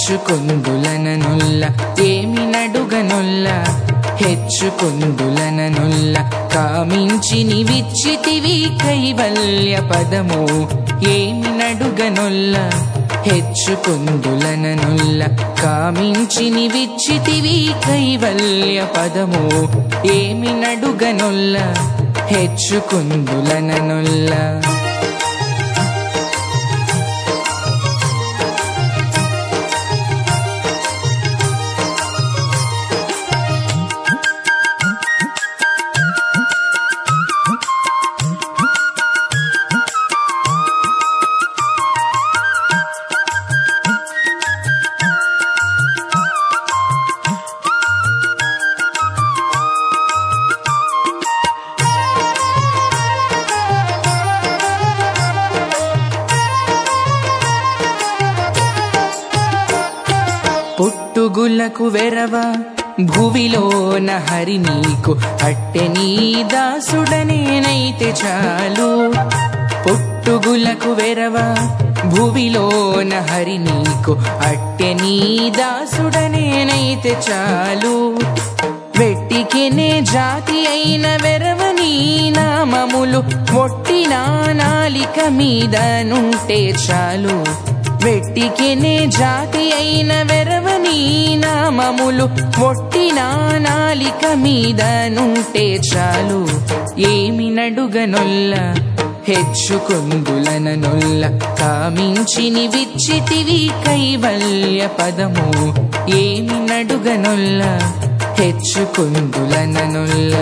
హెచ్చుకుందులననుల్ల ఏమి నడుగనుల్ల హెచ్చుకుందులననుల్ల కామించి నివిచ్చితివి కైవల్య పదము ఏమి నడుగనుల్ల హెచ్చుకుందులననుల్ల కామించి నివిచ్చితివి కైవల్య పదము ఏమి నడుగనుల్ల హెచ్చుకుందులననుల్ల పుట్టుగులకు వెరవ భువిలోన హరి నీకు అట్టె నీ దాసుడనేనైతే చాలు పుట్టుగులకు వెరవ భువిలోన హరి నీకు అట్టె నీ దాసుడనేనైతే చాలు వెట్టికినే జాతి అయిన వెరవని నామములు ఒట్టిన నాలిక మీద నుంటే చాలు వెట్టికినే జాతి అయిన వెరవని నామములు ఒట్టిన నాలిక మీద నుంటే చాలు ఏమి నడుగనొల్ల హెచ్చుకుందులననొల్ల కామించిని విచ్చితివి కైవల్య పదము ఏమి నడుగనొల్ల హెచ్చుకుందులననొల్ల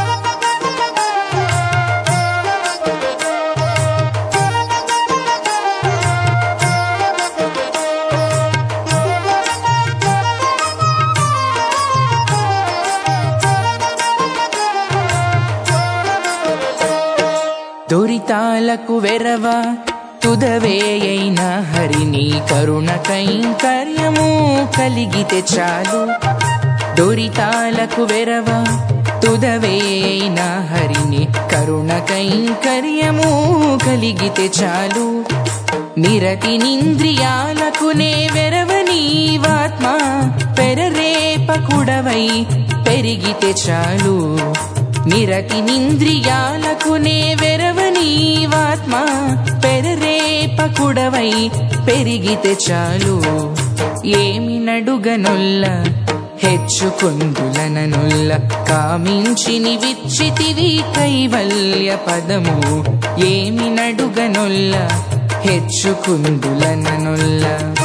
దురితాలకు వెరవ తుదవేయైన హరిని కరుణ కైంకర్యము కలిగితే చాలు దురితాలకు వెరవ తుదవేయైన హరిని కరుణ కైంకర్యము కలిగితే చాలు నిరతి నింద్రియాలకు నే వెరవనీవాత్మ పెరరేపకుడవై పెరిగితే చాలు నిరతి నింద్రియాలకు నే వెరవనీవాత్మ పెరరేపకుడవై పెరిగితే చాలు ఏమి నడుగనొల్ల హెచ్చుకుందులననుల్ల కామించిని విచ్చితివి కైవల్య పదము ఏమి నడుగనొల్ల హెచ్చుకుందులననుల్ల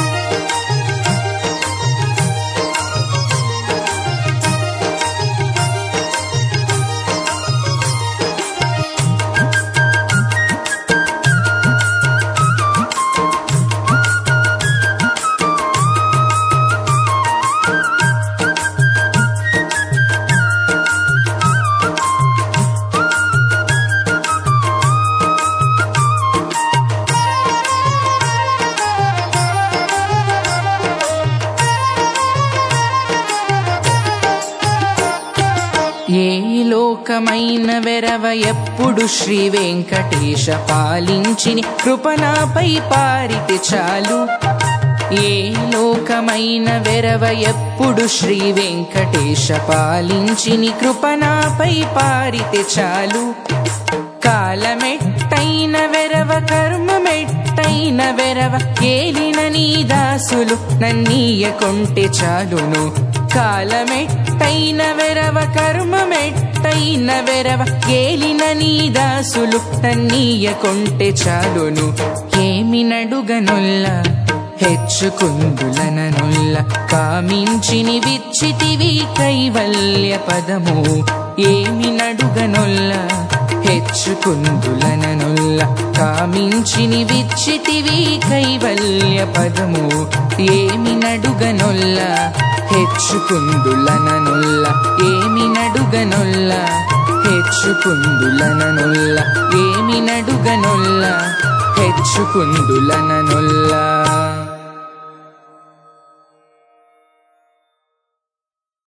ఏ లోకమైన వెరవ ఎప్పుడు శ్రీ వెంకటేశ పాలించిని కృపణపై పారితే చాలు ఏ లోకమైన వెరవ ఎప్పుడు శ్రీ వెంకటేశ పాలించిని కృపణపై పారితే చాలు కాలమెట్టైన వెరవ కర్మమెట్టైన వెరవ ఏలిన నీ దాసులు నన్నీయ కొంటె చాలును కాలమెట్టైన వెరవ కర్మమెట్టైన వెరవ ఏలిన నీ దాసులు నన్నీయ కొంటె చాలును ఏమి నడుగనొల్ల హెచ్చుకుందులననుల్ల కామించిని విచ్చితివి కైవల్య పదము ఏమి నడుగనొల్ల హెచ్చుకుందులననుల్ల కామించిని విచ్చితివి కైవల్య పదము ఏమి నడుగనొల్ల హెచ్చుకుందులననుల్ల ఏమి నడుగనొల్ల హెచ్చుకుందులననుల్ల ఏమి నడుగనొల్ల హెచ్చుకుందులననుల్లా